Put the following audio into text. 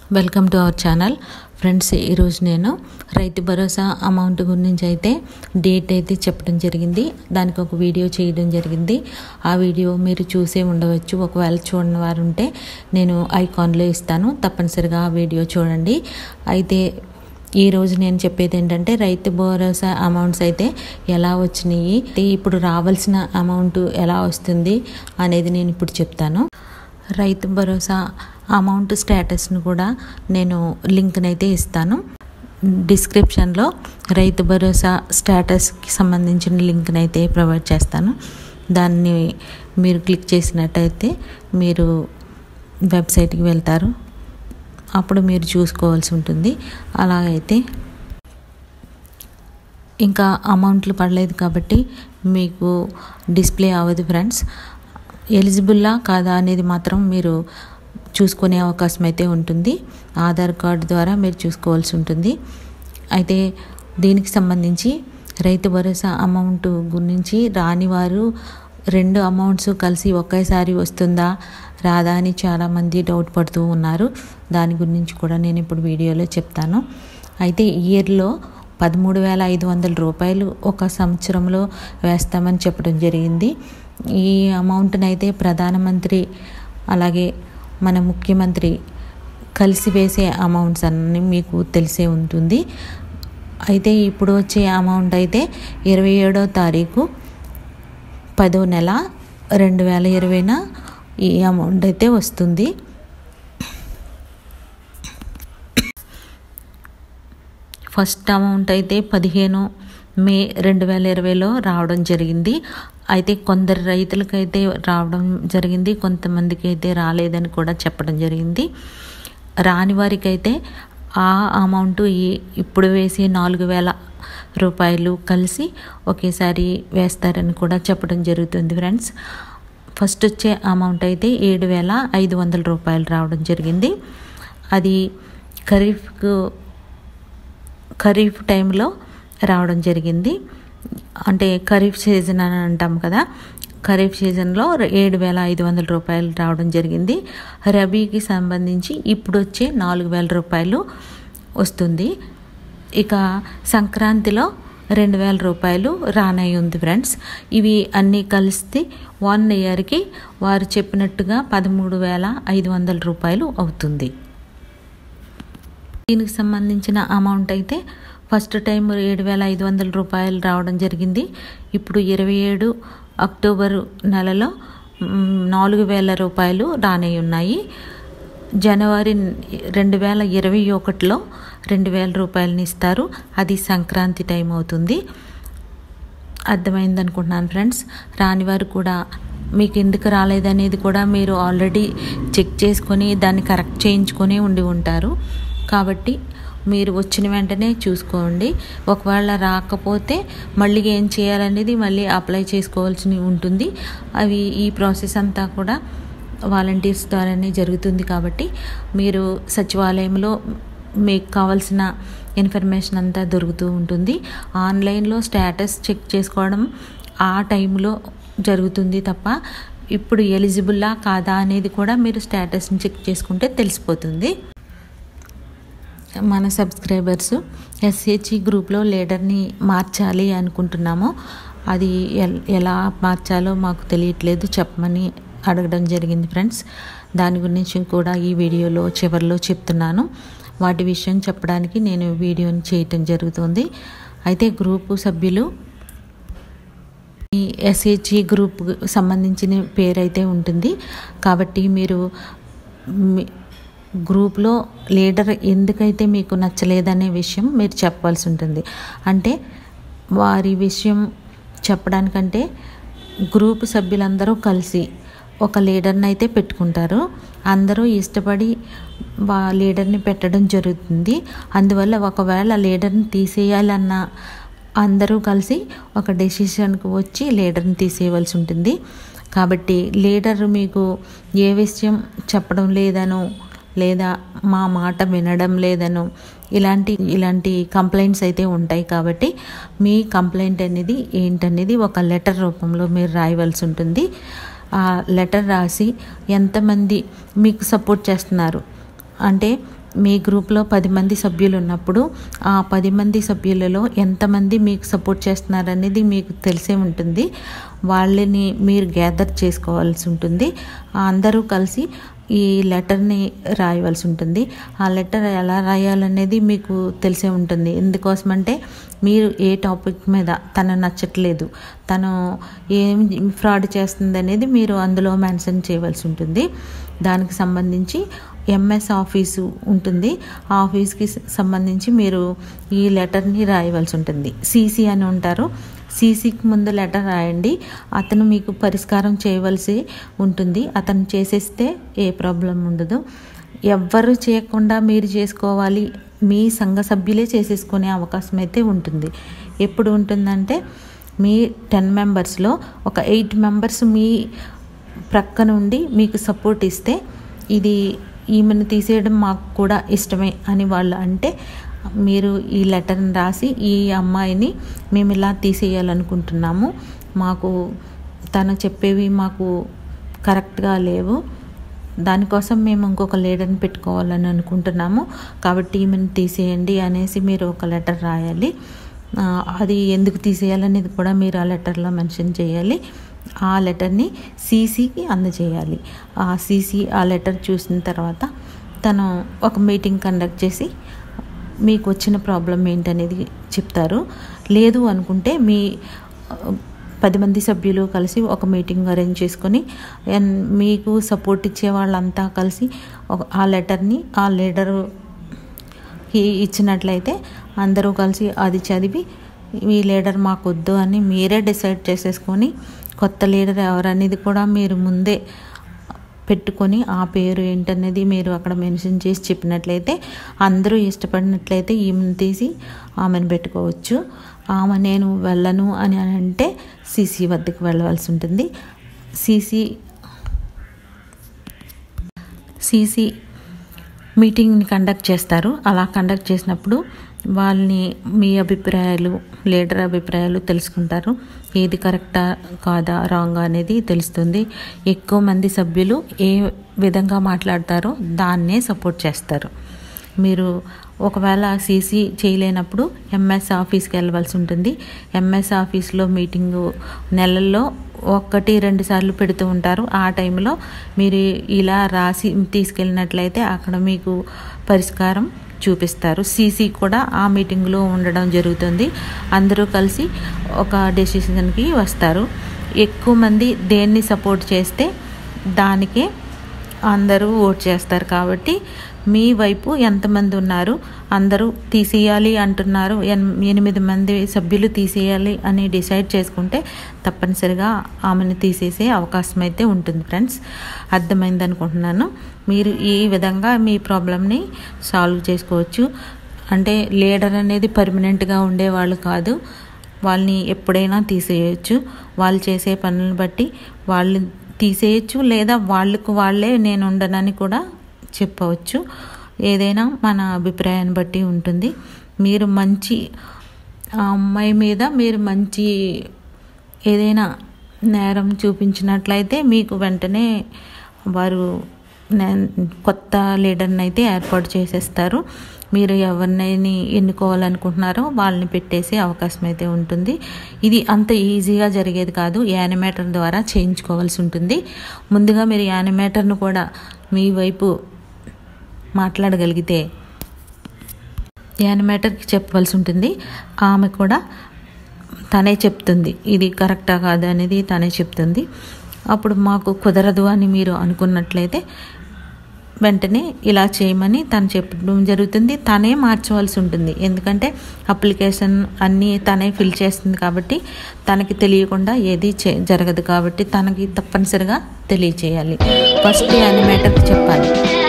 welcome to our channel friends ఈరోజు నేను రైతు భరోసా అమౌంట్ గురించి అయితే డేట్ అయితే చెప్పడం జరిగింది దానికి ఒక వీడియో చేయడం జరిగింది ఆ వీడియో మీరు చూసే ఉండవచ్చు ఒకవేళ చూడని వారు ఉంటే నేను ఐకాన్లో ఇస్తాను తప్పనిసరిగా ఆ వీడియో చూడండి అయితే ఈరోజు నేను చెప్పేది ఏంటంటే రైతు భరోసా అమౌంట్స్ అయితే ఎలా వచ్చినాయి ఇప్పుడు రావాల్సిన అమౌంట్ ఎలా వస్తుంది అనేది నేను ఇప్పుడు చెప్తాను రైతు భరోసా అమౌంట్ స్టేటస్ను కూడా నేను లింక్ని అయితే ఇస్తాను డిస్క్రిప్షన్లో రైతు భరోసా స్టేటస్కి సంబంధించిన లింక్ని అయితే ప్రొవైడ్ చేస్తాను దాన్ని మీరు క్లిక్ చేసినట్టయితే మీరు వెబ్సైట్కి వెళ్తారు అప్పుడు మీరు చూసుకోవాల్సి ఉంటుంది అలాగైతే ఇంకా అమౌంట్లు పడలేదు కాబట్టి మీకు డిస్ప్లే అవ్వదు ఫ్రెండ్స్ ఎలిజిబుల్లా కాదా అనేది మాత్రం మీరు చూసుకునే అవకాశం అయితే ఉంటుంది ఆధార్ కార్డు ద్వారా మీరు చూసుకోవాల్సి ఉంటుంది అయితే దీనికి సంబంధించి రైతు భరోసా అమౌంట్ గురించి రాని వారు రెండు అమౌంట్స్ కలిసి ఒకేసారి వస్తుందా రాదా అని చాలామంది డౌట్ పడుతూ ఉన్నారు దాని గురించి కూడా నేను ఇప్పుడు వీడియోలో చెప్తాను అయితే ఇయర్లో పదమూడు వేల ఐదు వందల రూపాయలు ఒక సంవత్సరంలో వేస్తామని చెప్పడం జరిగింది ఈ అమౌంట్ని అయితే ప్రధానమంత్రి అలాగే మన ముఖ్యమంత్రి కలిసి వేసే అమౌంట్స్ అన్నీ మీకు తెలిసే ఉంటుంది అయితే ఇప్పుడు వచ్చే అమౌంట్ అయితే ఇరవై ఏడో తారీఖు పదో నెల రెండు వేల ఇరవైన ఈ అమౌంట్ అయితే వస్తుంది ఫస్ట్ అమౌంట్ అయితే పదిహేను మే రెండు వేల ఇరవైలో రావడం జరిగింది అయితే కొందరు రైతులకైతే రావడం జరిగింది కొంతమందికి అయితే రాలేదని కూడా చెప్పడం జరిగింది రాని వారికి అయితే ఆ అమౌంట్ ఈ ఇప్పుడు వేసే నాలుగు వేల రూపాయలు కలిసి ఒకేసారి వేస్తారని కూడా చెప్పడం జరుగుతుంది ఫ్రెండ్స్ ఫస్ట్ వచ్చే అమౌంట్ అయితే ఏడు వేల ఐదు వందల రూపాయలు రావడం జరిగింది అది ఖరీఫ్కు ఖరీఫ్ టైంలో రావడం జరిగింది అంటే ఖరీఫ్ సీజన్ అని అంటాం కదా ఖరీఫ్ సీజన్లో ఏడు వేల ఐదు వందల రూపాయలు రావడం జరిగింది రబీకి సంబంధించి ఇప్పుడు వచ్చే నాలుగు వేల రూపాయలు వస్తుంది ఇక సంక్రాంతిలో రెండు వేల రూపాయలు రానై ఉంది ఫ్రెండ్స్ ఇవి అన్నీ కలిస్తే వన్ ఇయర్కి వారు చెప్పినట్టుగా పదమూడు వేల ఐదు వందల రూపాయలు అవుతుంది దీనికి సంబంధించిన అమౌంట్ అయితే ఫస్ట్ టైం ఏడు వేల ఐదు వందల రూపాయలు రావడం జరిగింది ఇప్పుడు ఇరవై ఏడు అక్టోబర్ నెలలో నాలుగు వేల రూపాయలు రానై ఉన్నాయి జనవరి రెండు వేల ఇరవై ఒకటిలో రెండు వేల రూపాయలని ఇస్తారు అది సంక్రాంతి టైం అవుతుంది అర్థమైంది అనుకుంటున్నాను ఫ్రెండ్స్ రానివారు కూడా మీకు ఎందుకు రాలేదనేది కూడా మీరు ఆల్రెడీ చెక్ చేసుకొని దాన్ని కరెక్ట్ చేయించుకొని ఉండి ఉంటారు కాబట్టి మీరు వచ్చిన వెంటనే చూసుకోండి ఒకవేళ రాకపోతే మళ్ళీ ఏం చేయాలనేది మళ్ళీ అప్లై చేసుకోవాల్సి ఉంటుంది అవి ఈ ప్రాసెస్ అంతా కూడా వాలంటీర్స్ ద్వారానే జరుగుతుంది కాబట్టి మీరు సచివాలయంలో మీకు కావాల్సిన ఇన్ఫర్మేషన్ అంతా దొరుకుతూ ఉంటుంది ఆన్లైన్లో స్టేటస్ చెక్ చేసుకోవడం ఆ టైంలో జరుగుతుంది తప్ప ఇప్పుడు ఎలిజిబుల్లా కాదా అనేది కూడా మీరు స్టేటస్ని చెక్ చేసుకుంటే తెలిసిపోతుంది మన సబ్స్క్రైబర్స్ ఎస్హెచ్ఈ గ్రూప్లో లీడర్ని మార్చాలి అనుకుంటున్నాము అది ఎలా మార్చాలో మాకు తెలియట్లేదు చెప్పమని అడగడం జరిగింది ఫ్రెండ్స్ దాని గురించి కూడా ఈ వీడియోలో చివరిలో చెప్తున్నాను వాటి విషయం చెప్పడానికి నేను వీడియోని చేయటం జరుగుతుంది అయితే గ్రూపు సభ్యులు ఈ ఎస్హెచ్ఈ గ్రూప్ సంబంధించిన పేరు అయితే ఉంటుంది కాబట్టి మీరు గ్రూప్లో లీడర్ ఎందుకైతే మీకు నచ్చలేదనే విషయం మీరు చెప్పాల్సి ఉంటుంది అంటే వారి విషయం చెప్పడానికంటే గ్రూప్ సభ్యులందరూ కలిసి ఒక లీడర్ని అయితే పెట్టుకుంటారు అందరూ ఇష్టపడి వా లీడర్ని పెట్టడం జరుగుతుంది అందువల్ల ఒకవేళ లీడర్ని తీసేయాలన్న అందరూ కలిసి ఒక డెసిషన్కి వచ్చి లీడర్ని తీసేయవలసి ఉంటుంది కాబట్టి లీడర్ మీకు ఏ విషయం చెప్పడం లేదనో లేదా మా మాట వినడం లేదనో ఇలాంటి ఇలాంటి కంప్లైంట్స్ అయితే ఉంటాయి కాబట్టి మీ కంప్లైంట్ అనేది ఏంటనేది ఒక లెటర్ రూపంలో మీరు రాయవలసి ఉంటుంది ఆ లెటర్ రాసి ఎంతమంది మీకు సపోర్ట్ చేస్తున్నారు అంటే మీ గ్రూప్లో పది మంది సభ్యులు ఉన్నప్పుడు ఆ పది మంది సభ్యులలో ఎంతమంది మీకు సపోర్ట్ చేస్తున్నారనేది మీకు తెలిసే ఉంటుంది వాళ్ళని మీరు గ్యాదర్ చేసుకోవాల్సి ఉంటుంది అందరూ కలిసి ఈ లెటర్ని రాయవలసి ఉంటుంది ఆ లెటర్ ఎలా రాయాలనేది మీకు తెలిసే ఉంటుంది ఎందుకోసమంటే మీరు ఏ టాపిక్ మీద తను నచ్చట్లేదు తను ఏం ఫ్రాడ్ చేస్తుంది అనేది మీరు అందులో మెన్షన్ చేయవలసి ఉంటుంది దానికి సంబంధించి ఎంఎస్ ఆఫీసు ఉంటుంది ఆ ఆఫీస్కి సంబంధించి మీరు ఈ లెటర్ని రాయవలసి ఉంటుంది సీసీ అని ఉంటారు సీసీకి ముందు లెటర్ రాయండి అతను మీకు పరిష్కారం చేయవలసి ఉంటుంది అతను చేసేస్తే ఏ ప్రాబ్లం ఉండదు ఎవ్వరు చేయకుండా మీరు చేసుకోవాలి మీ సంఘ సభ్యులే చేసేసుకునే అవకాశం అయితే ఉంటుంది ఎప్పుడు ఉంటుందంటే మీ టెన్ మెంబర్స్లో ఒక ఎయిట్ మెంబర్స్ మీ ప్రక్క నుండి మీకు సపోర్ట్ ఇస్తే ఇది ఈమెను తీసేయడం మాకు కూడా ఇష్టమే అని వాళ్ళు అంటే మీరు ఈ లెటర్ని రాసి ఈ అమ్మాయిని మేము ఇలా తీసేయాలనుకుంటున్నాము మాకు తను చెప్పేవి మాకు కరెక్ట్గా లేవు దానికోసం మేము ఇంకొక లీడర్ని పెట్టుకోవాలని అనుకుంటున్నాము కాబట్టి ఈమెను తీసేయండి అనేసి మీరు ఒక లెటర్ రాయాలి అది ఎందుకు తీసేయాలనేది కూడా మీరు ఆ లెటర్లో మెన్షన్ చేయాలి ఆ లెటర్ని సీసీకి అందజేయాలి ఆ సీసీ ఆ లెటర్ చూసిన తర్వాత తను ఒక మీటింగ్ కండక్ట్ చేసి మీకు వచ్చిన ప్రాబ్లం ఏంటనేది చెప్తారు లేదు అనుకుంటే మీ పది మంది సభ్యులు కలిసి ఒక మీటింగ్ అరేంజ్ చేసుకొని మీకు సపోర్ట్ ఇచ్చే వాళ్ళంతా కలిసి ఆ లెటర్ని ఆ లీడర్కి ఇచ్చినట్లయితే అందరూ కలిసి అది చదివి ఈ లీడర్ మాకు వద్దు అని మీరే డిసైడ్ చేసేసుకొని కొత్త లీడర్ ఎవరనేది కూడా మీరు ముందే పెట్టుకొని ఆ పేరు ఏంటనేది మీరు అక్కడ మెన్షన్ చేసి చెప్పినట్లయితే అందరూ ఇష్టపడినట్లయితే ఈమెను తీసి ఆమెను పెట్టుకోవచ్చు ఆమె నేను వెళ్ళను అని అంటే సీసీ వద్దకు వెళ్ళవలసి ఉంటుంది సీసీ సీసీ మీటింగ్ని కండక్ట్ చేస్తారు అలా కండక్ట్ చేసినప్పుడు వాళ్ళని మీ అభిప్రాయాలు లీడర్ అభిప్రాయాలు తెలుసుకుంటారు ఏది కరెక్టా కాదా రాంగ్ అనేది తెలుస్తుంది ఎక్కువ మంది సభ్యులు ఏ విధంగా మాట్లాడతారో దాన్నే సపోర్ట్ చేస్తారు మీరు ఒకవేళ సీసీ చేయలేనప్పుడు ఎంఎస్ ఆఫీస్కి వెళ్ళవలసి ఉంటుంది ఎంఎస్ ఆఫీస్లో మీటింగు నెలల్లో ఒకటి రెండు సార్లు పెడుతూ ఉంటారు ఆ టైంలో మీరు ఇలా రాసి తీసుకెళ్ళినట్లయితే అక్కడ మీకు పరిష్కారం చూపిస్తారు సీసీ కూడా ఆ మీటింగ్లో ఉండడం జరుగుతుంది అందరూ కలిసి ఒక డెసిషన్కి వస్తారు ఎక్కువ మంది దేన్ని సపోర్ట్ చేస్తే దానికే అందరూ ఓట్ చేస్తారు కాబట్టి మీ వైపు ఎంతమంది ఉన్నారు అందరూ తీసేయాలి అంటున్నారు ఎనిమిది మంది సభ్యులు తీసేయాలి అని డిసైడ్ చేసుకుంటే తప్పనిసరిగా ఆమెను తీసేసే అవకాశం అయితే ఉంటుంది ఫ్రెండ్స్ అర్థమైంది అనుకుంటున్నాను మీరు ఈ విధంగా మీ ప్రాబ్లమ్ని సాల్వ్ చేసుకోవచ్చు అంటే లీడర్ అనేది పర్మనెంట్గా ఉండేవాళ్ళు కాదు వాళ్ళని ఎప్పుడైనా తీసేయచ్చు వాళ్ళు చేసే పనులను బట్టి వాళ్ళు తీసేయచ్చు లేదా వాళ్ళకు వాళ్ళే నేను ఉండనని కూడా చెప్పవచ్చు ఏదైనా మన అభిప్రాయాన్ని బట్టి ఉంటుంది మీరు మంచి ఆ అమ్మాయి మీద మీరు మంచి ఏదైనా నేరం చూపించినట్లయితే మీకు వెంటనే వారు కొత్త లీడర్ని అయితే ఏర్పాటు చేసేస్తారు మీరు ఎవరినైనా ఎన్నుకోవాలనుకుంటున్నారో వాళ్ళని పెట్టేసే అవకాశం అయితే ఉంటుంది ఇది అంత ఈజీగా జరిగేది కాదు యానిమేటర్ ద్వారా చేయించుకోవాల్సి ఉంటుంది ముందుగా మీరు యానిమేటర్ను కూడా మీ వైపు మాట్లాడగలిగితే యానిమేటర్కి చెప్పవలసి ఉంటుంది ఆమె కూడా తనే చెప్తుంది ఇది కరెక్టా కాదా అనేది తనే చెప్తుంది అప్పుడు మాకు కుదరదు అని మీరు అనుకున్నట్లయితే వెంటనే ఇలా చేయమని తను చెప్పడం జరుగుతుంది తనే మార్చవలసి ఉంటుంది ఎందుకంటే అప్లికేషన్ అన్నీ తనే ఫిల్ చేస్తుంది కాబట్టి తనకి తెలియకుండా ఏది చే జరగదు కాబట్టి తనకి తప్పనిసరిగా తెలియచేయాలి ఫస్ట్ యానిమేటర్కి చెప్పాలి